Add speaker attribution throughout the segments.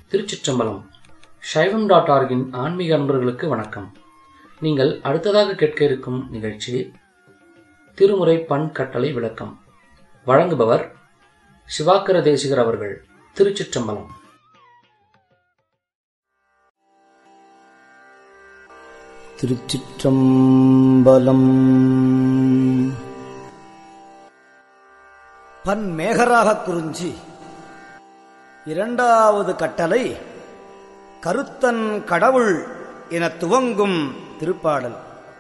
Speaker 1: திருச்சிற்றம்பலம் சைவம் டாட் ஆர்கின் ஆன்மீக அன்பர்களுக்கு வணக்கம் நீங்கள் அடுத்ததாக கேட்க இருக்கும் நிகழ்ச்சி திருமுறை பண் கட்டளை விளக்கம் வழங்குபவர் சிவாக்கர தேசிகர் அவர்கள் திருச்சிற்றம்பலம்
Speaker 2: திருச்சிற்றம்பலம் பன் மேகராக குறிஞ்சி இரண்டாவது கட்டளை கருத்தன் கடவுள் என துவங்கும் திருப்பாடல்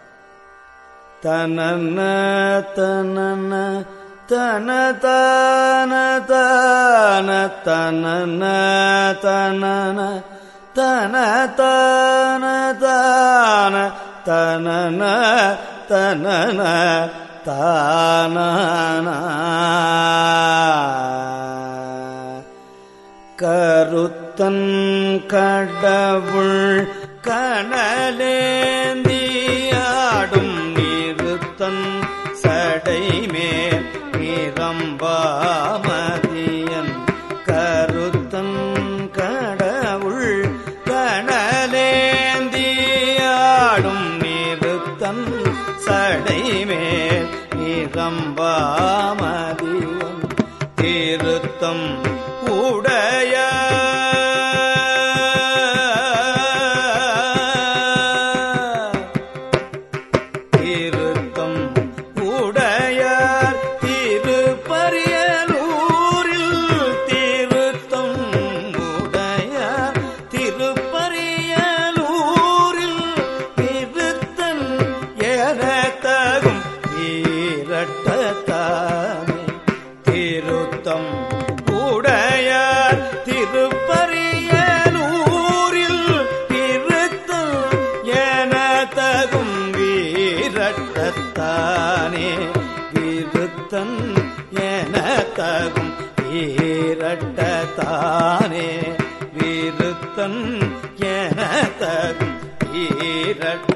Speaker 2: தனன தனன தன தன தன தனன தனன தன தன தான தனன தனன தான கருத்தன் கடவுள் கனலேந்தியாடும் நிறுத்தன் சடைமேல் நிரம்பாமதியன் கருத்தன் கடவுள் கனலேந்தியாடும் நிறுத்தன் சடைமேல் நிரம்பாமதியன் திருத்தம் உடைய திருத்தம் உடையார் திருப்பரியலூரில் திருத்தம் உடையார் திருப்பரியலூரில் திருத்தன் என தகும் ஈரட்டத்தானே திருத்தம் உடையார் திருப்பரியலூரில் திருத்தம் என தகும் வீரட்டத்தானே விருத்தன் என தகும் வீரட்டத்தானே விருத்தன் என தகும் வீரட்ட